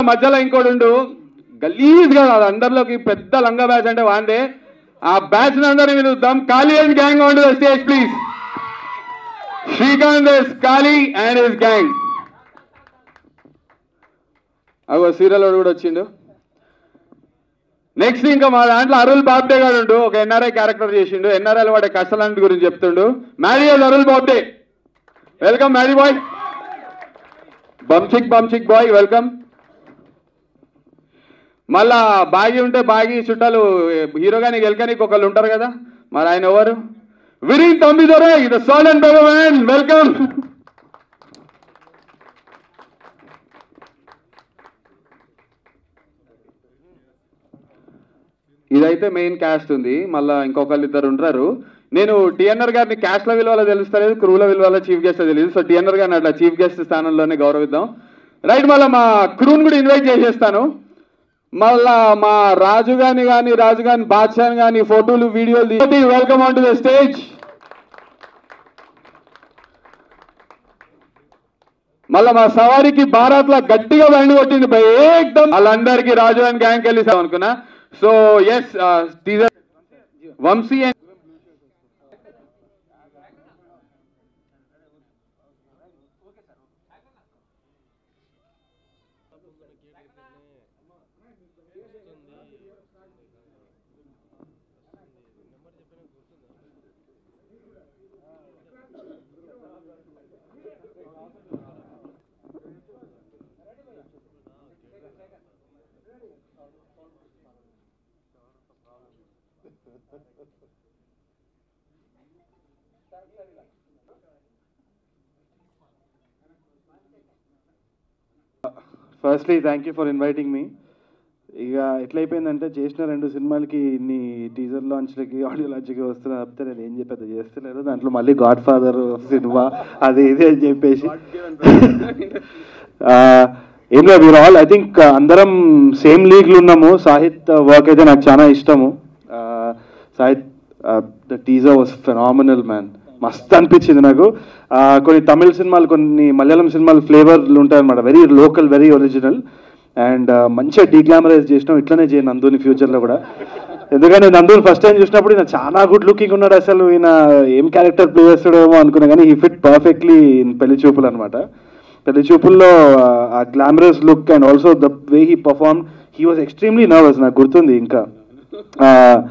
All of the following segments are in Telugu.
మధ్యలో ఇంకోటి ఉండు గలీజ్ గా అది అందరిలోకి పెద్ద లంగా బ్యాచ్ అంటే వాండే ఆ బ్యాచ్ అందరినీ పిలుద్దాం Kali and gang on to the stage please Srikanth is Kali and his gang అగో సీరియల్ కూడా వచ్చిండు నెక్స్ట్ ఇంకా మా దాంట్లో అరుల్ బాబ్డే గారు ఉండు ఒక ఎన్ఆర్ఐ క్యారెక్టర్ చేసిండు ఎన్ఆర్ఐ వాడే కష్టాలంటి గురించి చెప్తుండు మ్యారీ అరుల్ బాబ్డే వెల్కమ్ మ్యారీ బాయ్ బంచిక్ బంచిక్ బాయ్ వెల్కమ్ మళ్ళా బాగి ఉంటే బాగి చుట్టాలు హీరో గాని గెలకనికి ఒకళ్ళు ఉంటారు కదా మరి ఆయన ఎవరు విరింగ్ తొమ్మిదొరే ఇది సోల్ అండ్ భగవాన్ వెల్కమ్ ఇదైతే మెయిన్ క్యాస్ట్ ఉంది మళ్ళా ఇంకొకళ్ళు ఇద్దరు ఉంటారు నేను టిఎన్ఆర్ గారిని క్యాస్ట్ లో విలువలో తెలుస్తలేదు క్రూల విలువలో చీఫ్ గెస్ట్ తెలియదు సో టిఎన్ఆర్ గారిని అట్లా చీఫ్ గెస్ట్ స్థానంలోనే గౌరవిద్దాం రైట్ మళ్ళీ మా క్రూని కూడా ఇన్వైట్ చేసేస్తాను మళ్ళా మా రాజు గాని కానీ రాజు గాని బాద్షాని కానీ ఫోటోలు వీడియోలు welcome on to the stage మళ్ళా మా సవారికి భారత్ లో గట్టిగా బండి కొట్టింది భయ్ ఏకదమ్ వాళ్ళందరికీ రాజు అని గ్యాంగ్ వెళ్ళిసాం అనుకున్నా so yes teaser Vamshi and firstly thank you for inviting me ఇక ఎట్లయిపోయిందంటే చేసిన రెండు సినిమాలకి ఇన్ని టీజర్ లాంచ్లకి ఆడియో లాంచ్కి వస్తున్నా తప్పితే నేను ఏం చెప్పేది చేస్తలేరు దాంట్లో మళ్ళీ గాడ్ ఫాదర్ సినిమా అది ఇది అని చెప్పేసి ఆ, ఏం లేదు మీరు ఆల్ ఐ థింక్ అందరం సేమ్ లీగ్లు ఉన్నాము సాహిత్ వర్క్ అయితే నాకు చాలా ఇష్టము ఆ, Sahith the teaser was phenomenal man మస్త్ అనిపించింది నాకు ఆ, కొన్ని తమిళ సినిమాలు కొన్ని మలయాళం సినిమాలు ఫ్లేవర్లు ఉంటాయన్నమాట very local very original and మంచిగా డీగ్లామరైజ్ చేసినాం ఇట్లనే చేయండి నందుని ఫ్యూచర్లో కూడా ఎందుకంటే నందుని ఫస్ట్ టైం చూసినప్పుడు ఈయన చాలా గుడ్ లుకింగ్ ఉన్నాడు అసలు ఈయన ఏం క్యారెక్టర్ ప్లే చేస్తాడేమో అనుకున్నా కానీ ఈ ఫిట్ పర్ఫెక్ట్లీ ఇన్ పెళ్లి చూపులు అనమాట పెళ్లి చూపుల్లో ఆ glamorous look and also the way he perform he was extremely nervous నాకు గుర్తుంది ఇంకా ఆ,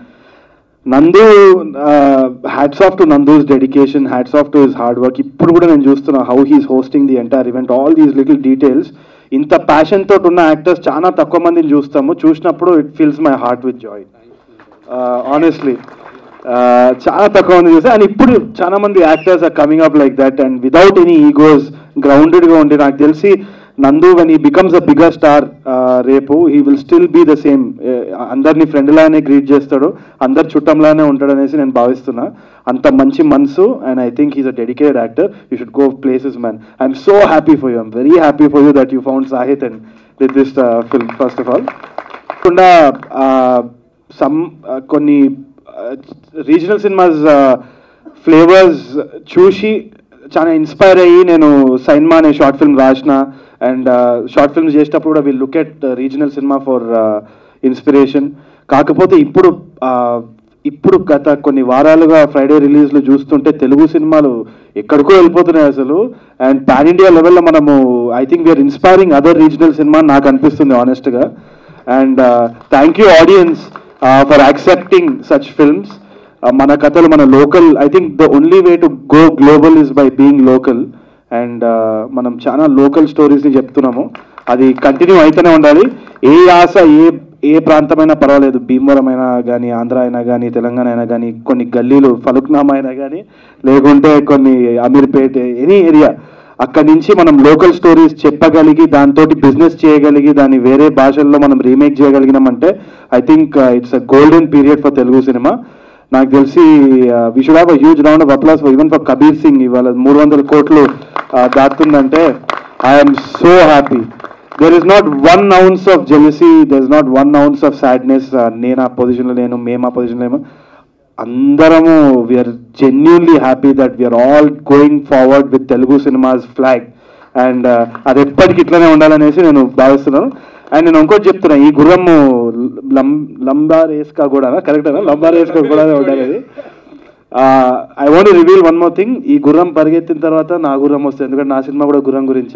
Nandu hats off to Nandu's dedication hats off to his hard work ఇప్పుడు కూడా నేను చూస్తున్నా how he's hosting the entire event all these little details ఇంత ప్యాషన్ తోటి ఉన్న యాక్టర్స్ చాలా తక్కువ మందిని చూస్తాము చూసినప్పుడు it feels my heart with joy honestly చాలా తక్కువ మంది చూస్తే అండ్ ఇప్పుడు చాలా మంది actors are coming up like that and without any egos గ్రౌండెడ్గా ఉండి నాకు తెలిసి Nandu when he becomes a bigger star రేపు he will still be the same అందరినీ ఫ్రెండ్ లానే గ్రీట్ చేస్తాడు అందరు చుట్టంలానే ఉంటాడు అనేసి నేను భావిస్తున్నా అంత మంచి మనసు and I think he's a dedicated actor you should go places man I'm so happy for you I'm very happy for you that you found Sahith and with this film first of all కాకుండా సమ్ కొన్ని రీజనల్ సినిమాస్ ఫ్లేవర్స్ చూసి చాలా ఇన్స్పైర్ అయ్యి నేను సైన్మా అనే షార్ట్ ఫిల్మ్ రాసిన అండ్ షార్ట్ ఫిల్మ్స్ చేసేటప్పుడు కూడా will look at regional cinema for inspiration కాకపోతే ఇప్పుడు uh, ఇప్పుడు గత కొన్ని వారాలుగా ఫ్రైడే రిలీజ్లు చూస్తుంటే తెలుగు సినిమాలు ఎక్కడికో వెళ్ళిపోతున్నాయి అసలు అండ్ పాన్ ఇండియా లెవెల్లో మనము I think we're inspiring other regional cinema నాకు అనిపిస్తుంది ఆనెస్ట్గా and thank you audience for accepting such films మన కథలు మన local I think the only way to go global is by being local and మనం చాలా లోకల్ స్టోరీస్ని చెప్తున్నాము అది కంటిన్యూ అయితేనే ఉండాలి ఏ ఆశ ఏ ఏ ప్రాంతమైనా పర్వాలేదు భీమవరం అయినా కానీ ఆంధ్ర అయినా కానీ తెలంగాణ అయినా కానీ కొన్ని గల్లీలు ఫలుక్నామా అయినా కానీ లేకుంటే కొన్ని అమీర్పేట్ ఎనీ ఏరియా అక్కడి నుంచి మనం లోకల్ స్టోరీస్ చెప్పగలిగి దాంతో బిజినెస్ చేయగలిగి దాన్ని వేరే భాషల్లో మనం రీమేక్ చేయగలిగినామంటే I think it's a golden period for Telugu cinema నాకు తెలిసి we should have a huge round of applause for even for Kabir Singh ఇవాళ మూడు వందల కోట్లు uh, దాటుతుందంటే I'm so happy there is not one ounce of jealousy there is not one ounce of sadness నేను ఆ పొజిషన్లో లేను మేము ఆ పొజిషన్లో లేము అందరము we're genuinely happy that we're all going forward with Telugu cinemas flag and అది ఎప్పటికి ఇట్లనే ఉండాలనేసి నేను భావిస్తున్నాను అండ్ నేను ఇంకోటి చెప్తున్నా ఈ గుర్రము లం లంబార్ ఏస్కా కూడా కరెక్టేనా లంబార్ ఏస్కా కూడా ఉండాలి అది I want reveal one more thing ఈ గుర్రం పరిగెత్తిన తర్వాత నా గుర్రం వస్తుంది ఎందుకంటే నా సినిమా కూడా గుర్రం గురించే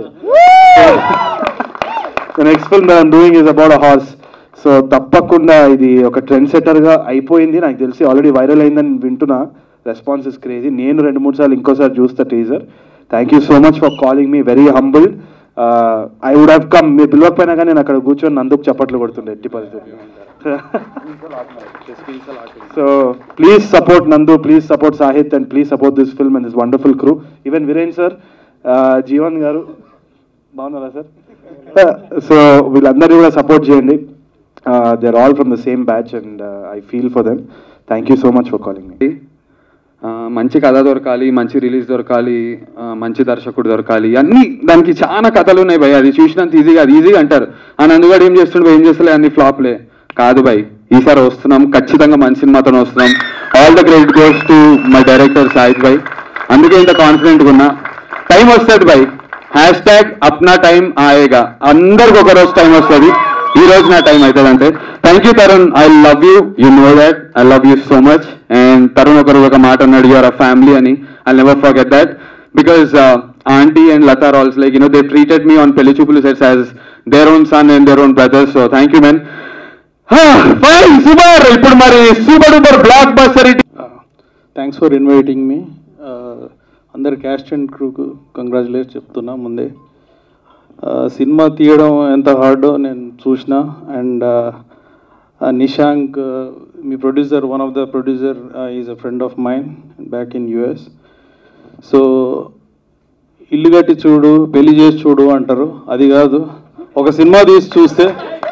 next film I'm doing is about a horse so తప్పకుండా ఇది ఒక ట్రెండ్ సెటర్ గా అయిపోయింది నాకు తెలిసి ఆల్రెడీ వైరల్ అయిందని వింటున్నా రెస్పాన్స్ ఇస్ క్రేజీ నేను రెండు మూడు సార్లు ఇంకోసారి చూస్తా teaser thank you so much for calling me very humble I would have come మీరు పిలవకపోయినా కానీ నేను అక్కడ కూర్చొని నందుకు చప్పట్లు కొడుతుండే ఎట్టి పరిస్థితి so please support Nandu please support Sahith and please support this film and this wonderful crew even Viren sir Jeevan garu బాగున్నారా సార్ సో వీళ్ళందరినీ కూడా సపోర్ట్ చేయండి they are all from the same batch and I feel for them thank you so much for calling me ఆ, మంచి కథ దొరకాలి మంచి రిలీజ్ దొరకాలి ఆ, మంచి దర్శకుడు దొరకాలి అన్ని దానికి చాలా కథలు ఉన్నాయి భయ్ అది చూసినంత ఈజీగా అది ఈజీగా అంటారు ఆ నందుగాడు ఏం చేస్తుండే ఏం చేస్తలే అన్ని ఫ్లాప్లే కాదు భయ్ ఈసారి వస్తున్నాం ఖచ్చితంగా మంచి సినిమాతో వస్తున్నాం all the credit goes to my director Sahith bhai అందుకే ఇంత కాన్ఫిడెంట్గా ఉన్నా టైం వస్తుంది bhai hashtag Apna time Aayega అందరికి ఒక రోజు టైం వస్తుంది ఈ రోజు నా టైం అవుతుంది అంటే thank you Tarun I love you you know that I love you so much and Tarun ఒకరు ఒక మాట అన్నాడు యువర్ అ ఫ్యామిలీ అని I never forget that because aunty and Lata also like you know they treated me on Pelli Choopulu sets as their own son and their own brothers so thank you men fine super ఇప్పుడు మరి super duper blockbuster thanks for inviting మీ అందరి క్యాస్ట్ అండ్ క్రూకు కంగ్రాచులేట్ చెప్తున్నా ముందే Uh, సినిమా తీయడం ఎంత హార్డో నేను చూసిన అండ్ నిశాంక్ uh, మీ producer one of the producer is a friend of mind back in US so ఇల్లు కట్టి చూడు పెళ్లి చేసి చూడు అంటారు అది కాదు ఒక సినిమా తీసి చూస్తే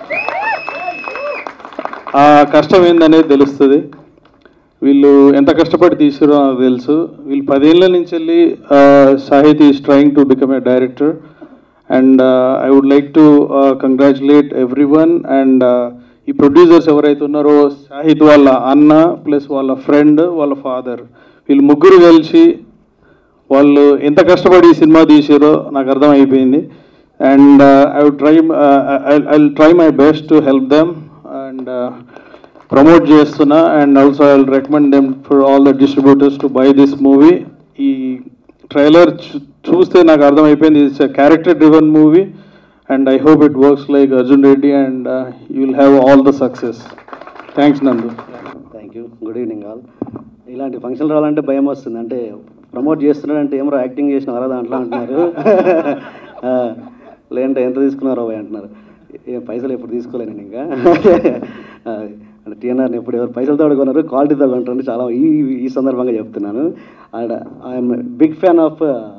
ఆ కష్టం ఏందనేది తెలుస్తుంది వీళ్ళు ఎంత కష్టపడి తీసారో నాకు తెలుసు వీళ్ళు పదేళ్ల నుంచి వెళ్ళి Sahith is trying to become a director and I would like to congratulate everyone and ఈ ప్రొడ్యూసర్స్ ఎవరైతే ఉన్నారో సాహిత్ వాళ్ళ అన్న ప్లస్ వాళ్ళ ఫ్రెండ్ వాళ్ళ ఫాదర్ వీళ్ళు ముగ్గురు కలిసి వాళ్ళు ఎంత కష్టపడి ఈ సినిమా తీసారో నాకు అర్థమైపోయింది and I would try I try my best to help them and promote చేస్తున్నా and also I will recommend them for all the distributors to buy this movie ఈ ట్రైలర్ చూస్తే నాకు అర్థమైపోయింది it's character driven movie and I hope it works like Arjun Reddy and you will have all the success thanks Nandu thank you good evening all ఇలాంటి ఫంక్షన్ రావాలంటే భయం వస్తుంది అంటే ప్రమోట్ చేస్తున్నాడంటే ఏమో యాక్టింగ్ చేసినారా దాంట్లో అంటున్నారు ఆ, లేదంటే ఎంత తీసుకున్నారో భయ్ అంటున్నారు ఏ పైసలు ఎప్పుడు తీసుకోలే నేను ఇంకా ఆ, అంటే టీఎన్ఆర్ని ఎప్పుడు ఎవరు పైసలతో కొన్నారు క్వాలిటీతో కొంటారని చాలా ఈ ఈ సందర్భంగా చెప్తున్నాను and I'm big fan of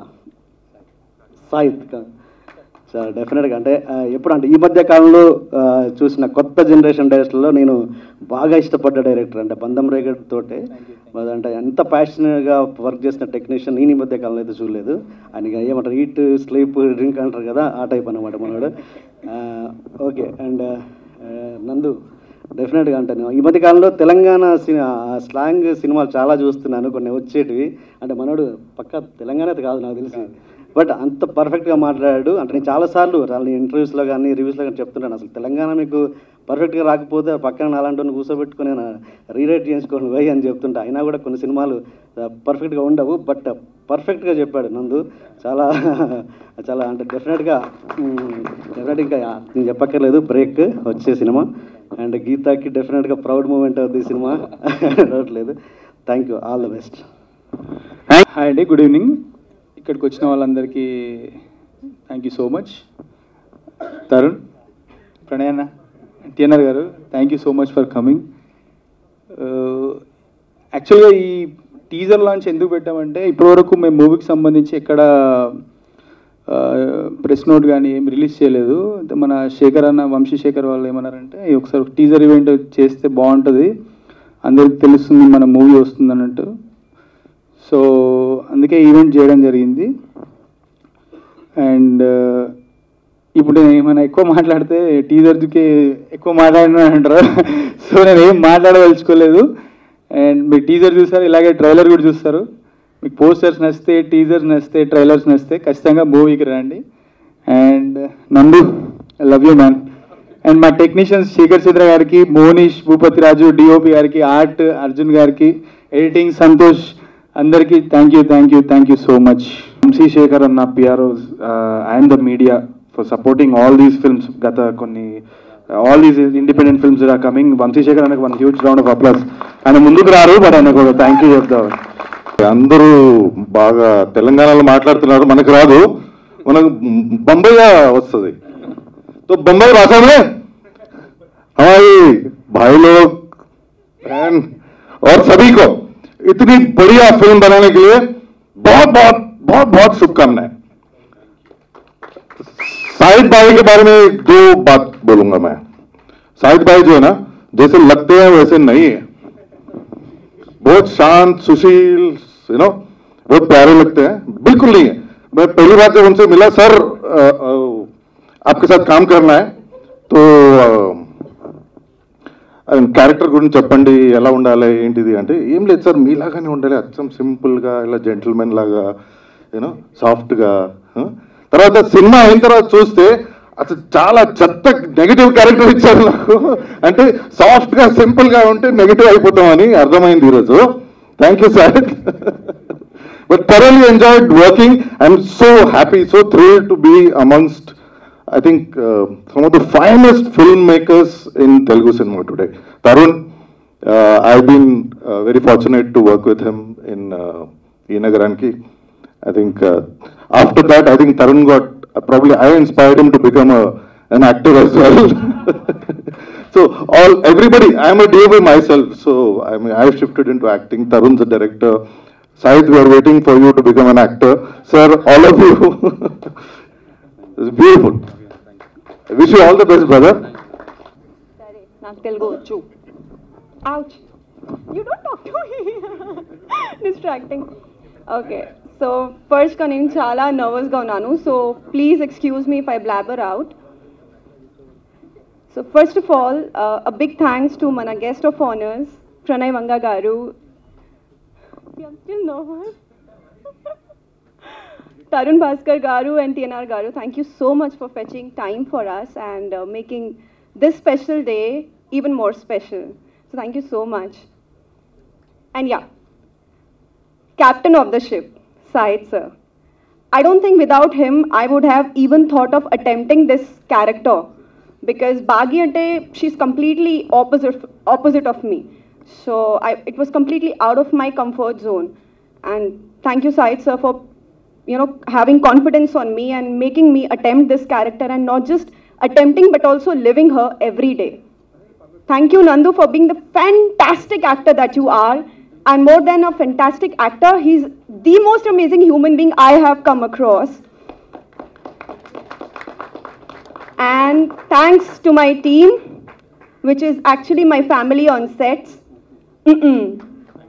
Sahith so డెఫినెట్గా అంటే ఆ, ఎప్పుడు అంటే ఈ మధ్య కాలంలో ఆ, చూసిన కొత్త జనరేషన్ డైరెక్టర్లో నేను బాగా ఇష్టపడ్డ డైరెక్టర్ అంటే బంధం రేగడ్ తోటే మరి అంటే ఎంత ప్యాషనెట్గా వర్క్ చేసిన టెక్నీషియన్ నేను ఈ మధ్య కాలంలో అయితే చూడలేదు ఆయన ఏమంటారు ఈట్ స్లీప్ డ్రింక్ అంటారు కదా ఆ టైప్ అనమాట మనోడు ఓకే అండ్ నందు డెఫినెట్గా అంటే నేను ఈ మధ్య కాలంలో తెలంగాణ సినిమా స్లాంగ్ సినిమాలు చాలా చూస్తున్నాను కొన్ని వచ్చేటివి అంటే మనోడు పక్క తెలంగాణ అయితే కాదు నాకు తెలిసి బట్ అంత పర్ఫెక్ట్గా మాట్లాడాడు అంటే నేను చాలాసార్లు వాళ్ళ ఇంటర్వ్యూస్లో కానీ రివ్యూస్లో కానీ చెప్తుంటాను అసలు తెలంగాణ మీకు పర్ఫెక్ట్గా రాకపోతే పక్కన నాలాంటి వాడిని కూర్చోబెట్టుకుని రీరైట్ చేయించుకోండి పోయి అని చెప్తుంటా అయినా కూడా కొన్ని సినిమాలు పర్ఫెక్ట్గా ఉండవు బట్ పర్ఫెక్ట్గా చెప్పాడు నందు చాలా చాలా అంటే డెఫినెట్గా డెఫినెట్ ఇంకా నేను చెప్పక్కర్లేదు బ్రేక్ వచ్చే సినిమా అండ్ గీతాకి డెఫినెట్గా ప్రౌడ్ మూమెంట్ అవుతుంది ఈ సినిమా డౌట్ లేదు thank you all the best hi అండి గుడ్ ఈవినింగ్ ఇక్కడికి వచ్చిన వాళ్ళందరికీ thank you so much Tarun ప్రణయన్న TNR garu thank you so much for coming యాక్చువల్గా ఈ టీజర్ లాంచ్ ఎందుకు పెట్టామంటే ఇప్పటివరకు మేము మూవీకి సంబంధించి ఎక్కడ ప్రెస్ నోట్ కానీ ఏం రిలీజ్ చేయలేదు అయితే మన శేఖర్ అన్న వంశీశేఖర్ వాళ్ళు ఏమన్నారంటే ఒకసారి టీజర్ ఈవెంట్ చేస్తే బాగుంటుంది అందరికి తెలుస్తుంది మన మూవీ వస్తుంది అన్నట్టు సో అందుకే ఈవెంట్ చేయడం జరిగింది అండ్ ఇప్పుడు నేను ఏమైనా ఎక్కువ మాట్లాడితే టీజర్కి ఎక్కువ మాట్లాడిన అంటారు సో నేను ఏం మాట్లాడదలుచుకోలేదు అండ్ మీరు టీజర్ చూస్తారు ఇలాగే ట్రైలర్ కూడా చూస్తారు మీకు పోస్టర్స్ నచ్చితే టీజర్స్ నచ్చితే ట్రైలర్స్ నచ్చితే ఖచ్చితంగా మూవీకి రండి and Nandu I love you man and మా టెక్నీషియన్స్ శేఖర్ చంద్ర గారికి మోనీష్ భూపతి రాజు డిఓపి గారికి ఆర్ట్ అర్జున్ గారికి ఎడిటింగ్ సంతోష్ అందరికీ thank you thank you thank you so much Vamshi Shekhar అన్న PRO and the media for supporting all these films గత కొన్ని all these independent films are coming Vamshi Shekhar ఆయనకు one huge round of applause ఆయన ముందుకు రారు బట్ ఆయనకు థ్యాంక్ యూ చెప్తాం అందరూ బాగా తెలంగాణలో మాట్లాడుతున్నారు మనకు రాదు మనకు బొంబాయి వస్తుంది तो बम्बई भाषा में हमारी भाई लोग बहन और सभी को इतनी बढ़िया फिल्म बनाने के लिए बहुत बहुत बहुत बहुत शुभकामनाएं साहिद भाई के बारे में दो बात बोलूंगा मैं साहिद भाई जो है ना जैसे लगते हैं वैसे नहीं है बहुत शांत सुशील यू नो बहुत प्यारे लगते हैं बिल्कुल नहीं है मैं पहली बार जब उनसे मिला सर अ, अ, आपके साथ काम करना है तो క్యారెక్టర్ గురించి చెప్పండి ఎలా ఉండాలి ఏంటిది అంటే ఏం లేదు సార్ మీలాగానే ఉండాలి అచ్చం సింపుల్గా ఇలా జెంటిల్మెన్ లాగా యూనో సాఫ్ట్గా తర్వాత సినిమా అయిన తర్వాత చూస్తే అసలు చాలా చెత్త నెగిటివ్ క్యారెక్టర్ ఇచ్చారు నాకు అంటే సాఫ్ట్ గా సింపుల్ గా ఉంటే నెగిటివ్ అయిపోతామని అర్థమైంది ఈరోజు thank you sir but thoroughly enjoyed working I'm so happy so thrill to be amongst I think uh, some of the finest filmmakers in Telugu cinema today. Tarun, uh, I've been uh, very fortunate to work with him in uh, Inagaranki. I think uh, after that, I think Tarun got uh, probably I inspired him to become a, an actor as well. so all everybody, I'm a DOP myself, so I mean I've shifted into acting. Tarun's a director. Said, we are waiting for you to become an actor. Sir, all of you. It's beautiful. I wish you all the best, brother. సరే నాకు తెలుగు వచ్చు ouch you don't talk to me distracting okay so ఫస్ట్గా నేను చాలా నర్వస్గా ఉన్నాను so please excuse me if I blabber out so first of all a big thanks to మన guest of honours Pranay Vanga garu Tarun Bhaskar Garu and TNR Garu, thank you so much for fetching time for us and uh, making this special day even more special. So thank you so much. And yeah, captain of the ship, Syed sir. I don't think without him I would have even thought of attempting this character because Bagi ante she's completely opposite opposite of me. So I, it was completely out of my comfort zone. And thank you, Syed sir, for you know having confidence on me and making me attempt this character and not just attempting but also living her every day. Thank you, Nandu, for being the fantastic actor that you are. And more than a fantastic actor, he's the most amazing human being I have come across. And thanks to my team, which is actually my family on sets. Mm-mm.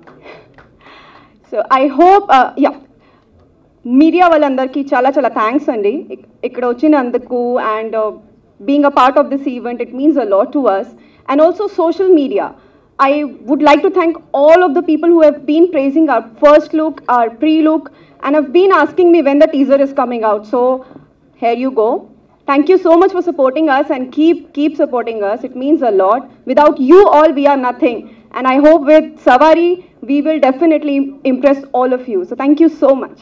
So I hope, uh, yeah, media వాళ్ళందరికీ చాలా చాలా థ్యాంక్స్ అండి ఇక్- ఇక్కడ వచ్చినందుకు and being a part of this event it means a lot to us and also social media I would like to thank all of the people who have been praising our first look our pre look and have been asking me when the teaser is coming out so here you go. Thank you so much for supporting us and keep keep supporting us. It means a lot. Without you all, we are nothing. And I hope with Savari, we will definitely impress all of you. So thank you so much.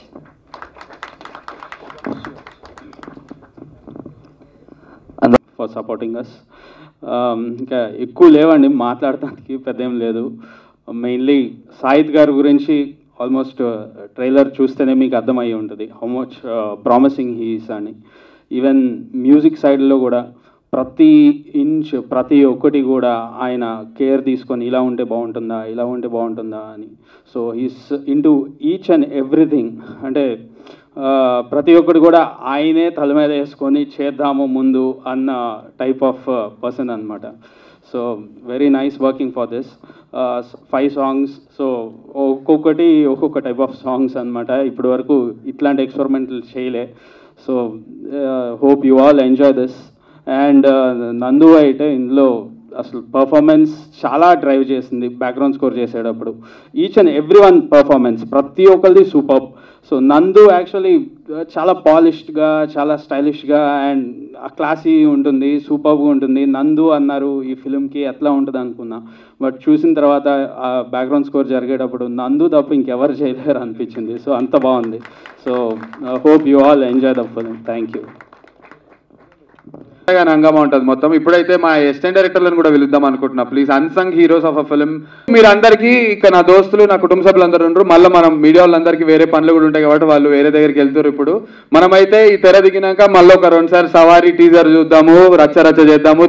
For supporting us ఇంకా ఎక్కువ లేవండి మాట్లాడటానికి పెద్ద ఏం లేదు మెయిన్లీ సాయిద్ గారి గురించి ఆల్మోస్ట్ ట్రైలర్ చూస్తేనే మీకు అర్థమయ్యి ఉంటుంది హౌ మచ్ ప్రామిసింగ్ హీస్ అని ఈవెన్ మ్యూజిక్ సైడ్లో కూడా ప్రతి ఇంచ్ ప్రతి ఒక్కటి కూడా ఆయన కేర్ తీసుకొని ఇలా ఉంటే బాగుంటుందా ఇలా ఉంటే బాగుంటుందా అని so he's into each and everything అంటే ఆ, ప్రతి ఒక్కటి కూడా ఆయనే తల మీద వేసుకొని చేద్దాము ముందు అన్న టైప్ ఆఫ్ పర్సన్ అనమాట so very nice working for this five songs so ఒక్కొక్కటి ఒక్కొక్క టైప్ ఆఫ్ సాంగ్స్ అనమాట ఇప్పటి వరకు ఇట్లాంటి ఎక్స్పెరిమెంట్లు చేయలే so hope you all enjoy this and Nandu అయితే ఇందులో అసలు పర్ఫార్మెన్స్ చాలా డ్రైవ్ చేసింది బ్యాక్గ్రౌండ్ స్కోర్ చేసేటప్పుడు each and every one performance ప్రతి ఒక్కరిది సూపర్ సో నందు యాక్చువల్లీ చాలా పాలిష్డ్గా చాలా స్టైలిష్గా అండ్ క్లాసీ ఉంటుంది సూపర్గా ఉంటుంది నందు అన్నారు ఈ ఫిల్మ్కి ఎట్లా ఉంటుంది అనుకున్నా బట్ చూసిన తర్వాత ఆ బ్యాక్గ్రౌండ్ స్కోర్ జరిగేటప్పుడు నందు తప్ప ఇంకెవరు చేయలేరు అనిపించింది సో అంత బాగుంది so hope you all enjoy the film thank you గానే హంగామా ఉంటుంది మొత్తం ఇప్పుడైతే మా అసిస్టెంట్ డైరెక్టర్లను కూడా పిలుద్దాం అనుకుంటున్నా please unsung heroes of a film మీరందరికీ ఇక నా దోస్తులు నా కుటుంబ సభ్యులందరూ ఉండరు మళ్ళీ మనం మీడియా వాళ్ళందరికీ వేరే పనులు కూడా ఉంటాయి కాబట్టి వాళ్ళు వేరే దగ్గరికి వెళ్తారు ఇప్పుడు మనమైతే ఈ తెర దిగినాక మళ్ళీ ఒక రెండుసారి సవారీ టీజర్ చూద్దాము రచ్చ రచ్చ చేద్దాము